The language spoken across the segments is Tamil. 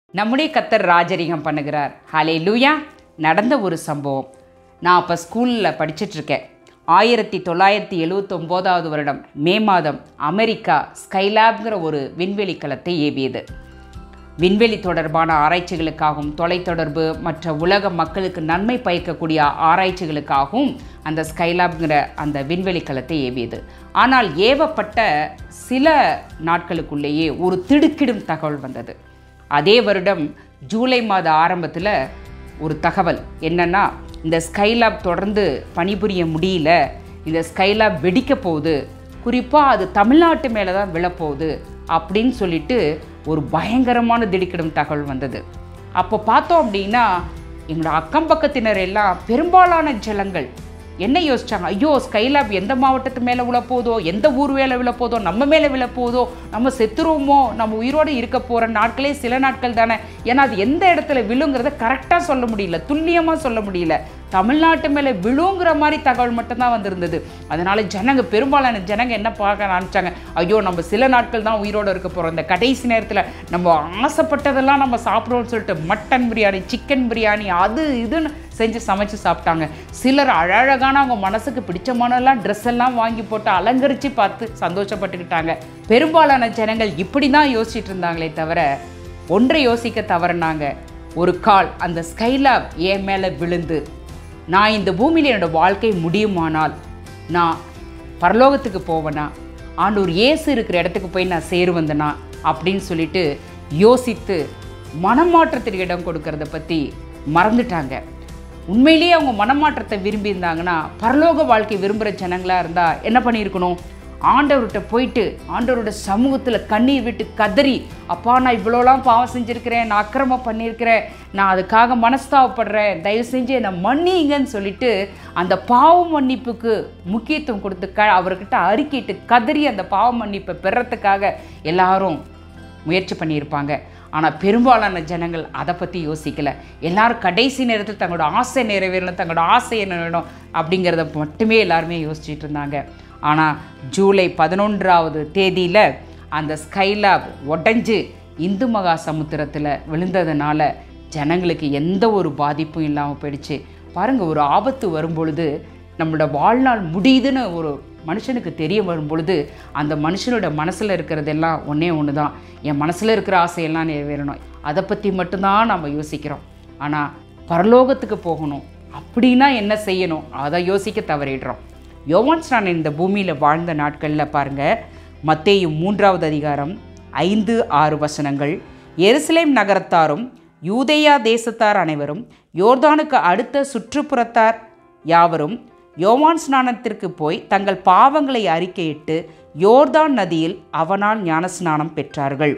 நம்முடைய கத்தர் ராஜரிகம் பண்ணுகிறார் ஹலே லூயா நடந்த ஒரு சம்பவம் நான் அப்போ ஸ்கூலில் படிச்சிட்ருக்கேன் ஆயிரத்தி தொள்ளாயிரத்தி எழுவத்தொம்போதாவது வருடம் மே மாதம் அமெரிக்கா ஸ்கைலாப்ங்கிற ஒரு விண்வெளி கலத்தை ஏவியது விண்வெளி தொடர்பான ஆராய்ச்சிகளுக்காகவும் தொலைத்தொடர்பு மற்ற உலக மக்களுக்கு நன்மை பயக்கக்கூடிய ஆராய்ச்சிகளுக்காகவும் அந்த ஸ்கைலாப்ங்கிற அந்த விண்வெளி கலத்தை ஏவியது ஆனால் ஏவப்பட்ட சில நாட்களுக்குள்ளேயே ஒரு திடுக்கிடும் தகவல் வந்தது அதே வருடம் ஜூலை மாத ஆரம்பத்தில் ஒரு தகவல் என்னன்னா இந்த ஸ்கைலாப் தொடர்ந்து பணிபுரிய முடியல இந்த ஸ்கைலாப் வெடிக்க போகுது குறிப்பாக அது தமிழ்நாட்டு மேலே தான் விழப்போகுது அப்படின்னு சொல்லிட்டு ஒரு பயங்கரமான திடுக்கிடும் தகவல் வந்தது அப்போ பார்த்தோம் அப்படின்னா எங்களோட அக்கம் பக்கத்தினர் எல்லாம் பெரும்பாலான ஜலங்கள் என்ன யோசிச்சாங்க ஐயோ ஸ்கைலாப் எந்த மாவட்டத்து மேலே விழப்போதோ எந்த ஊர் மேலே விழப்போதோ நம்ம மேலே விழப்போதோ நம்ம செத்துருவோமோ நம்ம உயிரோடு இருக்க போகிற நாட்களே சில நாட்கள் தானே ஏன்னா அது எந்த இடத்துல விழுங்கிறத கரெக்டாக சொல்ல முடியல துல்லியமாக சொல்ல முடியல தமிழ்நாட்டு மேலே விழுங்கிற மாதிரி தகவல் மட்டும்தான் வந்திருந்தது அதனால ஜனங்க பெரும்பாலான ஜனங்க என்ன பார்க்க ஆரம்பிச்சாங்க ஐயோ நம்ம சில நாட்கள் தான் உயிரோடு இருக்க போகிறோம் இந்த கடைசி நேரத்தில் நம்ம ஆசைப்பட்டதெல்லாம் நம்ம சாப்பிடுவோம்னு சொல்லிட்டு மட்டன் பிரியாணி சிக்கன் பிரியாணி அது இதுன்னு செஞ்சு சமைச்சு சாப்பிட்டாங்க சிலர் அழகழகான அவங்க மனசுக்கு பிடிச்சமானெல்லாம் ட்ரெஸ் எல்லாம் வாங்கி போட்டு அலங்கரித்து பார்த்து சந்தோஷப்பட்டுக்கிட்டாங்க பெரும்பாலான ஜனங்கள் இப்படி தான் யோசிச்சுட்டு இருந்தாங்களே தவிர ஒன்றை யோசிக்க தவறுனாங்க ஒரு கால் அந்த ஸ்கைலாப் என் மேலே விழுந்து நான் இந்த பூமியில் என்னோடய வாழ்க்கை முடியுமானால் நான் பரலோகத்துக்கு போவேனா ஆண்டவர் இயேசு இருக்கிற இடத்துக்கு போய் நான் சேருவந்தனா அப்படின்னு சொல்லிட்டு யோசித்து மனமாற்றத்திற்கு இடம் கொடுக்கறத பற்றி மறந்துட்டாங்க உண்மையிலேயே அவங்க மனமாற்றத்தை விரும்பியிருந்தாங்கன்னா பரலோக வாழ்க்கை விரும்புகிற ஜனங்களாக இருந்தால் என்ன பண்ணியிருக்கணும் ஆண்டவர்கிட்ட போயிட்டு ஆண்டவரோட சமூகத்தில் கண்ணீர் விட்டு கதறி அப்பா நான் இவ்வளோலாம் பாவம் செஞ்சுருக்கிறேன் நான் அக்கிரமம் பண்ணியிருக்கிறேன் நான் அதுக்காக மனஸ்தாபப்படுறேன் தயவு செஞ்சு என்னை மன்னிங்கன்னு சொல்லிட்டு அந்த பாவ மன்னிப்புக்கு முக்கியத்துவம் கொடுத்து க அவர்கிட்ட அறிக்கிட்டு கதறி அந்த பாவ மன்னிப்பை பெறத்துக்காக எல்லாரும் முயற்சி பண்ணியிருப்பாங்க ஆனால் பெரும்பாலான ஜனங்கள் அதை பற்றி யோசிக்கலை எல்லாரும் கடைசி நேரத்தில் தங்களோட ஆசை நிறைவேறணும் தங்களோட ஆசை என்ன வேணும் அப்படிங்கிறத மட்டுமே எல்லாருமே யோசிச்சுட்டு இருந்தாங்க ஆனால் ஜூலை பதினொன்றாவது தேதியில் அந்த ஸ்கைலாப் உடஞ்சி இந்து மகா சமுத்திரத்தில் விழுந்ததுனால ஜனங்களுக்கு எந்த ஒரு பாதிப்பும் இல்லாமல் போயிடுச்சு பாருங்கள் ஒரு ஆபத்து வரும்பொழுது நம்மளோட வாழ்நாள் முடியுதுன்னு ஒரு மனுஷனுக்கு தெரிய வரும் பொழுது அந்த மனுஷனோட மனசில் இருக்கிறதெல்லாம் ஒன்றே ஒன்று தான் என் மனசில் இருக்கிற ஆசையெல்லாம் நிறைவேறணும் அதை பற்றி மட்டும்தான் நம்ம யோசிக்கிறோம் ஆனால் பரலோகத்துக்கு போகணும் அப்படின்னா என்ன செய்யணும் அதை யோசிக்க தவறிடுறோம் யோவான் ஸ்நானன் இந்த பூமியில் வாழ்ந்த நாட்களில் பாருங்கள் மத்தேயு மூன்றாவது அதிகாரம் ஐந்து ஆறு வசனங்கள் எருசலேம் நகரத்தாரும் யூதேயா தேசத்தார் அனைவரும் யோர்தானுக்கு அடுத்த சுற்றுப்புறத்தார் யாவரும் யோவான் ஸ்நானத்திற்கு போய் தங்கள் பாவங்களை அறிக்கையிட்டு யோர்தான் நதியில் அவனால் ஞானஸ்நானம் பெற்றார்கள்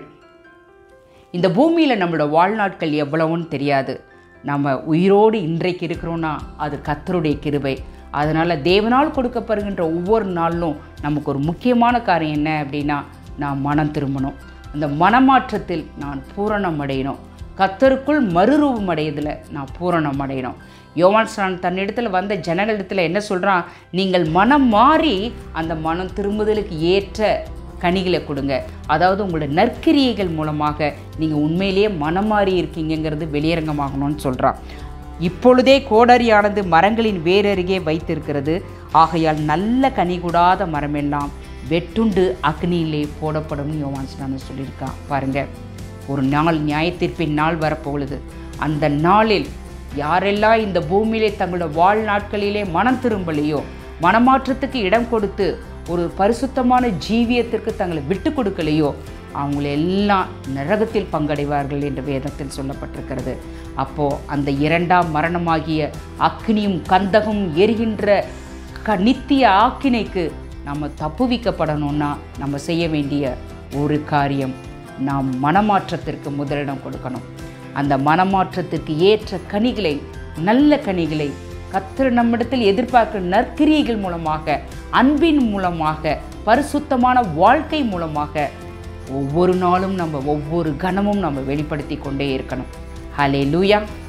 இந்த பூமியில் நம்மளோட வாழ்நாட்கள் எவ்வளவுன்னு தெரியாது நம்ம உயிரோடு இன்றைக்கு இருக்கிறோன்னா அது கத்தருடைய கிருபை அதனால் தேவனால் கொடுக்கப்படுகின்ற ஒவ்வொரு நாளிலும் நமக்கு ஒரு முக்கியமான காரியம் என்ன அப்படின்னா நான் மனம் திரும்பணும் அந்த மனமாற்றத்தில் நான் பூரணம் அடையணும் கத்தருக்குள் மறுரூபம் அடையதில் நான் பூரணம் அடையணும் யோவான் ஸ்நான் தன்னிடத்தில் வந்த ஜனங்களிடத்தில் என்ன சொல்கிறான் நீங்கள் மனம் மாறி அந்த மனம் திரும்புதலுக்கு ஏற்ற கனிகளை கொடுங்க அதாவது உங்களோட நற்கிரியைகள் மூலமாக நீங்கள் உண்மையிலேயே மனம் மாறி இருக்கீங்கிறது வெளியரங்கமாகணும்னு சொல்கிறான் இப்பொழுதே கோடரியானது மரங்களின் வேரருகே வைத்திருக்கிறது ஆகையால் நல்ல கனி கூடாத மரமெல்லாம் வெட்டுண்டு அக்னியிலே போடப்படும் யோவான் ஸ்நானம் சொல்லியிருக்கான் பாருங்கள் ஒரு நாள் நியாயத்தீர்ப்பின் நாள் வரப்போகுது அந்த நாளில் யாரெல்லாம் இந்த பூமியிலே தங்களோட வாழ்நாட்களிலே மனம் திரும்பலையோ மனமாற்றத்துக்கு இடம் கொடுத்து ஒரு பரிசுத்தமான ஜீவியத்திற்கு தங்களை விட்டு கொடுக்கலையோ அவங்கள எல்லாம் நரகத்தில் பங்கடைவார்கள் என்று வேதத்தில் சொல்லப்பட்டிருக்கிறது அப்போது அந்த இரண்டாம் மரணமாகிய அக்னியும் கந்தகம் எரிகின்ற க நித்திய ஆக்கினைக்கு நம்ம தப்புவிக்கப்படணும்னா நம்ம செய்ய வேண்டிய ஒரு காரியம் நாம் மனமாற்றத்திற்கு முதலிடம் கொடுக்கணும் அந்த மனமாற்றத்திற்கு ஏற்ற கனிகளை நல்ல கனிகளை கத்தர் நம்மிடத்தில் எதிர்பார்க்கிற நற்கிரியைகள் மூலமாக அன்பின் மூலமாக பரிசுத்தமான வாழ்க்கை மூலமாக ஒவ்வொரு நாளும் நம்ம ஒவ்வொரு கணமும் நம்ம வெளிப்படுத்தி கொண்டே இருக்கணும் ஹலே லூயா